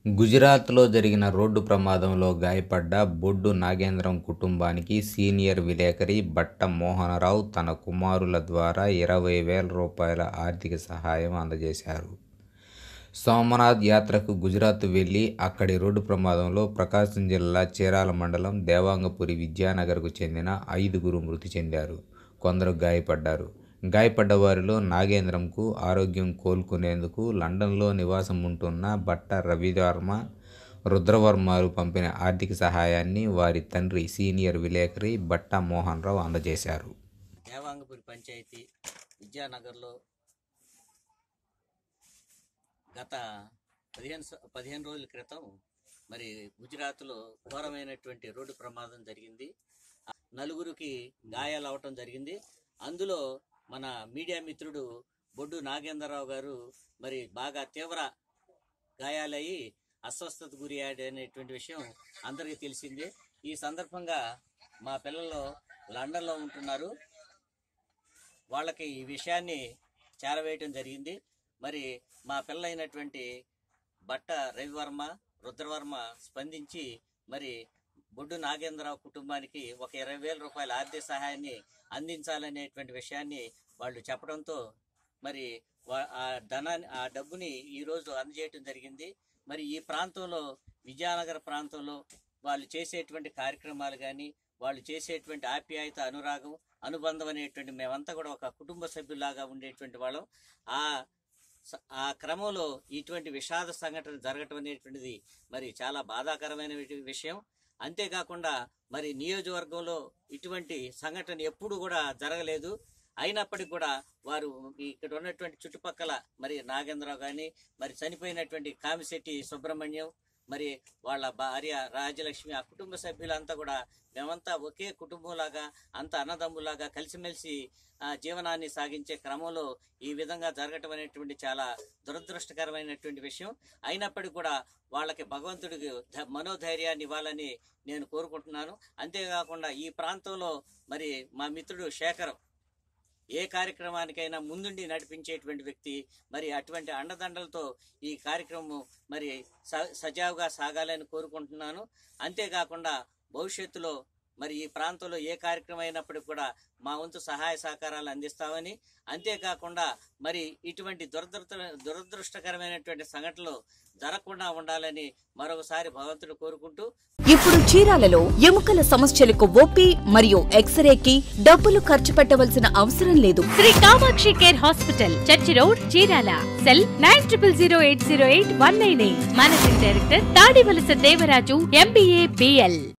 గుజరాత్లో జరిగిన రోడ్డు ప్రమాదంలో గాయపడ్డ బొడ్డు నాగేంద్రం కుటుంబానికి సీనియర్ విలేకరి బట్ట మోహనరావు తన కుమారుల ద్వారా ఇరవై వేల రూపాయల ఆర్థిక సహాయం అందజేశారు సోమనాథ్ యాత్రకు గుజరాత్ వెళ్లి అక్కడి రోడ్డు ప్రమాదంలో ప్రకాశం జిల్లా చీరాల మండలం దేవాంగపురి విద్యానగర్కు చెందిన ఐదుగురు మృతి చెందారు కొందరు గాయపడ్డారు గాయపడ్డ వారిలో నాగేంద్రంకు ఆరోగ్యం కోలుకునేందుకు లండన్లో నివాసం ఉంటున్న బట్ట రవివర్మ రుద్రవర్మలు పంపిన ఆర్థిక సహాయాన్ని వారి తండ్రి సీనియర్ విలేకరి బట్ట మోహన్ రావు అందజేశారు దేవాంగపురి పంచాయతీ విద్యానగర్లో గత పదిహేను స- పదిహేను రోజుల క్రితం మరి గుజరాత్లో ఘోరమైనటువంటి రోడ్డు ప్రమాదం జరిగింది ఆ నలుగురికి గాయాలు అవటం జరిగింది అందులో మన మీడియా మిత్రుడు బొడ్డు నాగేంద్రరావు గారు మరి బాగా తీవ్ర గాయాలయ్యి అస్వస్థత గురి అనేటువంటి విషయం అందరికీ తెలిసిందే ఈ సందర్భంగా మా పిల్లలు లండన్లో ఉంటున్నారు వాళ్ళకి ఈ విషయాన్ని చేరవేయటం జరిగింది మరి మా పిల్లలైనటువంటి బట్ట రవివర్మ రుద్రవర్మ స్పందించి మరి బొడ్డు నాగేంద్రరావు కుటుంబానికి ఒక ఇరవై వేల రూపాయల ఆర్థిక సహాయాన్ని అందించాలనేటువంటి విషయాన్ని వాళ్ళు చెప్పడంతో మరి వా- ఆ ధనాన్ని ఆ డబ్బుని ఈరోజు అందజేయటం జరిగింది మరి ఈ ప్రాంతంలో విజయనగర ప్రాంతంలో వాళ్ళు చేసేటువంటి కార్యక్రమాలు కానీ వాళ్ళు చేసేటువంటి ఆప్యాయత అనురాగం అనుబంధం అనేటువంటి మేమంతా కూడా ఒక కుటుంబ సభ్యులాగా ఉండేటువంటి వాళ్ళం ఆ స- ఆ క్రమంలో ఇటువంటి విషాద సంఘటన జరగటం అనేటువంటిది మరి చాలా బాధాకరమైన వి- విషయం అంతేకాకుండా మరి నియోజకవర్గంలో ఇటువంటి సంఘటన ఎప్పుడు కూడా జరగలేదు అయినప్పటికీ కూడా వారు ఇక్కడ ఉన్నటువంటి చుట్టుపక్కల మరి నాగేంద్రరావు కానీ మరి చనిపోయినటువంటి కామిశెట్టి సుబ్రహ్మణ్యం మరి వాళ్ళ భార్య రాజలక్ష్మి ఆ కుటుంబ సభ్యులంతా కూడా మేమంతా ఒకే కుటుంబంలాగా అంత అన్నదమ్ములాగా కలిసిమెలిసి ఆ, జీవనాన్ని సాగించే క్రమంలో ఈ విధంగా జరగటం అనేటువంటి చాలా దురదృష్టకరమైనటువంటి విషయం అయినప్పటికీ కూడా వాళ్ళకి భగవంతుడికి ధ- మనోధైర్యాన్ని ఇవ్వాలని నేను కోరుకుంటున్నాను అంతేకాకుండా ఈ ప్రాంతంలో మరి మా మిత్రుడు శేఖరం ఏ కార్యక్రమానికైనా ముందుండి నడిపించేటువంటి వ్యక్తి మరి అటువంటి అండదండలతో ఈ కార్యక్రమం మరి స సజావుగా సాగాలని కోరుకుంటున్నాను అంతేకాకుండా భవిష్యత్తులో మరి ఈ ప్రాంతంలో ఏ కార్యక్రమం అయినప్పటికీ కూడా మా వంతు సహాయ సహకారాలు అందిస్తామని అంతేకాకుండా మరి ఇటువంటి దురదృష్ట దురదృష్టకరమైనటువంటి సంఘటనలు జరగకుండా ఉండాలని మరొకసారి భగవంతుడు కోరుకుంటూ ఇప్పుడు చీరాలలో ఎముకల సమస్యలకు ఓపీ మరియు ఎక్స్రేకి డబ్బులు ఖర్చు పెట్టవలసిన అవసరం లేదు Shri Kamakshi care hospital church road Chirala cell nine triple zero eight zero eight one nine eight managing director Tadivalasa Devaraju MBA BL